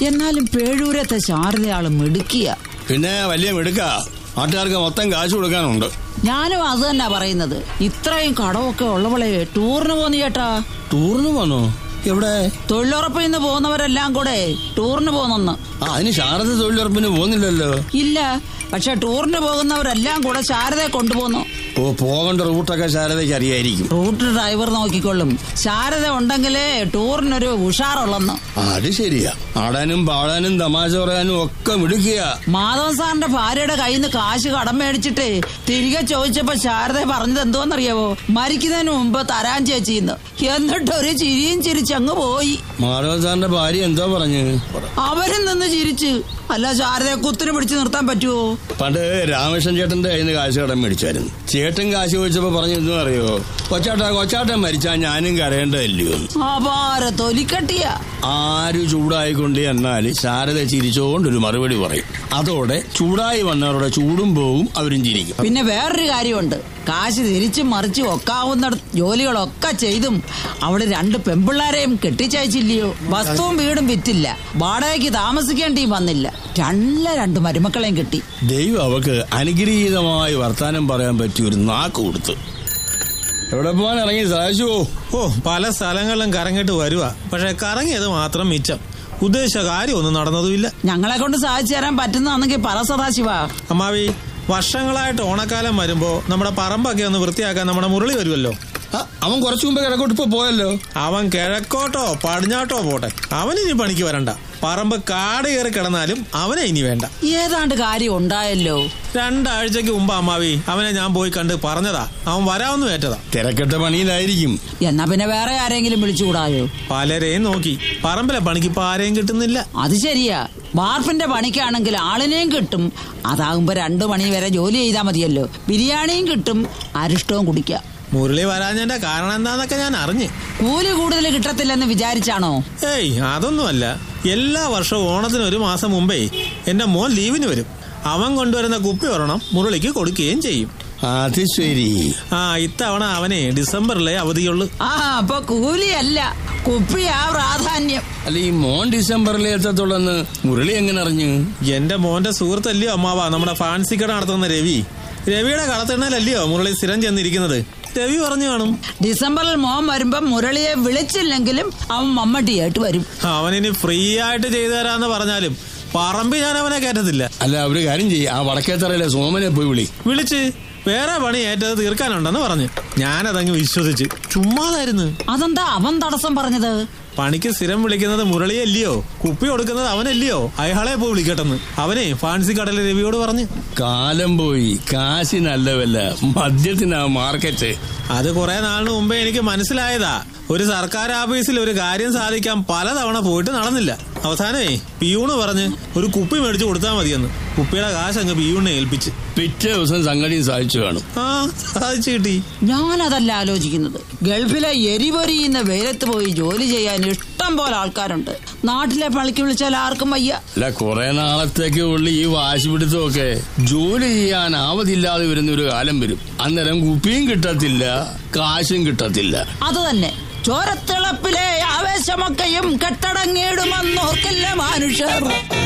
എന്നാലും പേഴൂരത്തെ ശാരദയാള് മിടുക്കിയ പിന്നെ വലിയ മിടുക്ക നാട്ടുകാർക്ക് മൊത്തം കാശ് കൊടുക്കാനുണ്ട് ഞാനും അത് തന്നെ പറയുന്നത് ഇത്രയും കടമൊക്കെ ഉള്ളവളെ ടൂറിന് പോന്നു ചേട്ടാ ടൂറിന് പോന്നോ എവിടെ തൊഴിലുറപ്പിൽ നിന്ന് പോകുന്നവരെല്ലാം കൂടെ ടൂറിന് പോന്നെന്ന് ആ അതിന് ശാരദ തൊഴിലുറപ്പിന് പോകുന്നില്ലല്ലോ ഇല്ല പക്ഷെ ടൂറിന് പോകുന്നവരെല്ലാം കൂടെ ശാരദയെ കൊണ്ടുപോന്നു ഓ പോകേണ്ട റൂട്ടൊക്കെ ശാരദയ്ക്ക് അറിയായിരിക്കും റൂട്ട് ഡ്രൈവർ നോക്കിക്കൊള്ളും ശാരദ ഉണ്ടെങ്കിലേ ടൂറിനൊരു ഉഷാറുള്ളെന്ന് ആ, അത് ശരിയാ ആടാനും പാടാനും തമാശ പറയാനും ഒക്കെ മിടുക്കിയ മാധവൻ സാറിന്റെ ഭാര്യയുടെ കയ്യിൽ നിന്ന് കാശ് കടം മേടിച്ചിട്ട് തിരികെ ചോദിച്ചപ്പോ ശാരദ പറഞ്ഞത് എന്തോന്നറിയാവോ മരിക്കുന്നതിന് മുമ്പ് തരാൻ ചേച്ചിന്ന് എന്നിട്ട് ഒരു ചിരിയും ചിരിച്ചങ്ങ് പോയി മാധവൻ സാറിന്റെ ഭാര്യ എന്തോ പറഞ്ഞു അവരും നിന്ന് ചിരിച്ച് അല്ല ശാരദയെ കുത്തിന് പിടിച്ചു നിർത്താൻ പറ്റുമോ പണ്ട് രാമകൃഷ്ണൻ ചേട്ടന്റെ കയ്യിൽ നിന്ന് കാശ് കടം മേടിച്ചായിരുന്നു ചേട്ടൻ കാശ് ചോദിച്ചപ്പോ പറഞ്ഞു എന്തോ അറിയോ കൊച്ചാട്ട കൊച്ചാട്ടൻ മരിച്ചാ ഞാനും കരയേണ്ടതല്ലയോ അപാര തൊലിക്കട്ടിയ ആര് ചൂടായിക്കൊണ്ട് എന്നാൽ ശാരദ ചിരിച്ചോണ്ടൊരു മറുപടി പറയും അതോടെ ചൂടായി വന്നവരുടെ ചൂടും പോവും അവരും ചിരിക്കും പിന്നെ വേറൊരു കാര്യമുണ്ട് കാശ് തിരിച്ചും മറിച്ചും ഒക്കാവുന്ന ജോലികളൊക്കെ ചെയ്തും അവള് രണ്ട് പെമ്പിള്ളാരെയും കെട്ടിച്ചയച്ചില്ലയോ വസ്തുവും വീടും വിറ്റില്ല വാടകയ്ക്ക് താമസിക്കേണ്ടിയും വന്നില്ല നല്ല രണ്ട് മരുമക്കളെയും കിട്ടി ദൈവം അവക്ക് അനുഗ്രഹീതമായി വർത്താനം പറയാൻ പറ്റിയ ഒരു നാക്ക് കൊടുത്തു എവിടെ പോകാൻ ഇറങ്ങി സഹായിച്ചുവോ ഓ പല സ്ഥലങ്ങളിലും കറങ്ങിട്ട് വരുക പക്ഷെ കറങ്ങിയത് മാത്രം മിച്ചം ഉദ്ദേശിച്ച കാര്യമൊന്നും നടന്നതുമില്ല ഞങ്ങളെ കൊണ്ട് സാധിച്ചു തരാൻ പറ്റുന്നതാണെങ്കിൽ പറ സദാശിവ അമ്മാവി വർഷങ്ങളായിട്ട് ഓണക്കാലം വരുമ്പോ നമ്മുടെ പറമ്പൊക്കെ ഒന്ന് വൃത്തിയാക്കാൻ നമ്മുടെ മുരളി വരുമല്ലോ ആ, അവൻ കുറച്ചു മുമ്പേ കിഴക്കോട്ട് ഇപ്പൊ പോയല്ലോ അവൻ കിഴക്കോട്ടോ പടിഞ്ഞാട്ടോ പോട്ടെ അവനിനി പണിക്ക് വരണ്ട പറമ്പ് കാട് കയറി കിടന്നാലും അവനെ ഇനി വേണ്ട ഏതാണ്ട് കാര്യം ഉണ്ടായല്ലോ രണ്ടാഴ്ചക്ക് മുമ്പ് അമ്മാവി അവനെ ഞാൻ പോയി കണ്ട് പറഞ്ഞതാ അവൻ വരാമെന്ന് ഏറ്റതാ തിരക്കെട്ട പണിയിലായിരിക്കും എന്നാ പിന്നെ വേറെ ആരെങ്കിലും വിളിച്ചുകൂടായോ പലരെയും നോക്കി പറമ്പിലെ പണിക്ക് ഇപ്പൊ ആരെയും കിട്ടുന്നില്ല അത് ശരിയാ വാർപ്പിന്റെ പണിക്കാണെങ്കിൽ ആളിനെയും കിട്ടും അതാകുമ്പോ രണ്ടു മണി വരെ ജോലി ചെയ്താൽ മതിയല്ലോ ബിരിയാണിയും കിട്ടും അരിഷ്ടവും കുടിക്കാം മുരളി വരാഞ്ഞതിന്റെ കാരണം എന്താന്നൊക്കെ ഞാൻ അറിഞ്ഞ് കൂലി കൂടുതൽ കിട്ടത്തില്ലെന്ന് വിചാരിച്ചാണോ ഏയ് അതൊന്നുമല്ല എല്ലാ വർഷവും ഓണത്തിന് ഒരു മാസം മുമ്പേ എന്റെ മോൻ ലീവിന് വരും അവൻ കൊണ്ടുവരുന്ന കുപ്പി ഒരെണ്ണം മുരളിക്ക് കൊടുക്കുകയും ചെയ്യും അത് ശരി ആ ഇത്തവണ അവനെ ഡിസംബറിലെ അവധിയുള്ളു ആ അപ്പൊ കൂലിയല്ല കുപ്പിയാ പ്രാധാന്യം അല്ല ഈ മോൻ ഡിസംബറിലെ എത്തത്തുള്ളെന്ന് മുരളി എങ്ങനെ അറിഞ്ഞു എന്റെ മോന്റെ സുഹൃത്തല്ലയോ അമ്മാവ നമ്മുടെ ഫാൻസി കട നടത്തുന്ന രവി രവിയുടെ കളത്തിണ്ണലല്ലയോ മുരളി സ്ഥിരം ചെന്നിരിക്കുന്നത് രവി പറഞ്ഞു കാണും ഡിസംബറിൽ മോൻ വരുമ്പോ മുരളിയെ വിളിച്ചില്ലെങ്കിലും അവൻ മമ്മട്ടിയായിട്ട് വരും അവനിനി ഫ്രീ ആയിട്ട് ചെയ്തു തരാന്ന് പറഞ്ഞാലും പറമ്പി ഞാൻ അവനെ കയറ്റത്തില്ല അല്ല ഒരു കാര്യം ചെയ്യും ആ വടക്കേത്തറയിലെ സോമനെ പോയി വിളി വിളിച്ച് വേറെ പണി ഏറ്റത് തീർക്കാനുണ്ടെന്ന് പറഞ്ഞു ഞാനതങ്ങ് വിശ്വസിച്ച് ചുമ്മാതായിരുന്നു അതെന്താ അവൻ തടസ്സം പറഞ്ഞത് പണിക്ക് സ്ഥിരം വിളിക്കുന്നത് മുരളിയല്ലയോ കുപ്പി കൊടുക്കുന്നത് അവനല്ലയോ അയാളെ പോയി വിളിക്കട്ടെന്ന് അവനെ ഫാൻസി കടല രവിയോട് പറഞ്ഞു കാലം പോയി കാശിനല്ലവല്ല മദ്യത്തിനാ മാർക്കറ്റ് അത് കുറെ നാളിന് മുമ്പേ എനിക്ക് മനസ്സിലായതാ ഒരു സർക്കാർ ഓഫീസിൽ ഒരു കാര്യം സാധിക്കാൻ പലതവണ പോയിട്ട് നടന്നില്ല അവസാനമേ പിയൂണ് പറഞ്ഞ് ഒരു കുപ്പി മേടിച്ചു കൊടുത്താൽ മതിയെന്ന് കുപ്പിയുടെ കാശ് അങ്ങ് പിയൂണിനെ ഏൽപ്പിച്ച് പിറ്റേ ദിവസം സംഗതിയും സാധിച്ചു കാണും ആ സാധിച്ചു കിട്ടി ഞാനതല്ല ആലോചിക്കുന്നത് ഗൾഫിലെ എരിപൊരിയുന്ന വെയിലത്ത് പോയി ജോലി ചെയ്യാൻ ഇഷ്ടം പോലെ ആൾക്കാരുണ്ട് നാട്ടിലെ പണിക്ക് വിളിച്ചാൽ ആർക്കും വയ്യ അല്ല കുറെ നാളത്തേക്ക് ഉള്ളി ഈ വാശി പിടുത്തമൊക്കെ ജോലി ചെയ്യാൻ ആവതില്ലാതെ വരുന്ന ഒരു കാലം വരും അന്നേരം കുപ്പിയും കിട്ടത്തില്ല കാശും കിട്ടത്തില്ല അത് തന്നെ ചോരത്തിളപ്പിലെ ആവേശമൊക്കെയും കെട്ടടങ്ങിയിടുമെന്നോർക്കില്ല മനുഷ്യർ